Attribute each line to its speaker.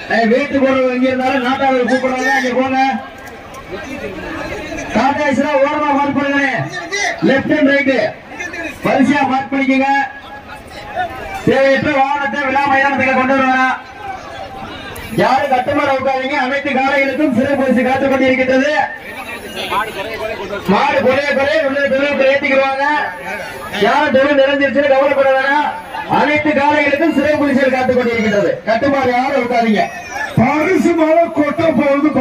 Speaker 1: ஏய், வீட்டு போறவங்க எங்க இருந்தாலும் நாட்டாளர் கூப்பிடுறாங்க அங்க போங்க டாடாஸ்ல ஓரமா மார்க் பண்ணுங்க லெஃப்ட் அண்ட் ரைட் வரிசையா மார்க் பண்ணிக்கங்க தேவையற்ற வாகனத்தை விழா மைதானத்துக்கு கொண்டு வருவாங்க யாரும் கட்டுமாற உட்காதீங்க அனைத்து காலைகளுக்கும் சிறு பரிசு காத்துக் கொண்டிருக்கின்றது மாடு குறைய குறைய உள்ள தெருவுக்கு ஏத்திக்கிடுவாங்க யாரும் தெரு நிறைஞ்சிருச்சுன்னு கவலைப்பட வேணாம் அனைத்து காலைகளுக்கும் சிறை பரிசுகள் காத்துக் கொண்டிருக்கின்றது கட்டுமாறு யாரும் உட்காதீங்க
Speaker 2: பரிசு மேல கொட்ட போகுது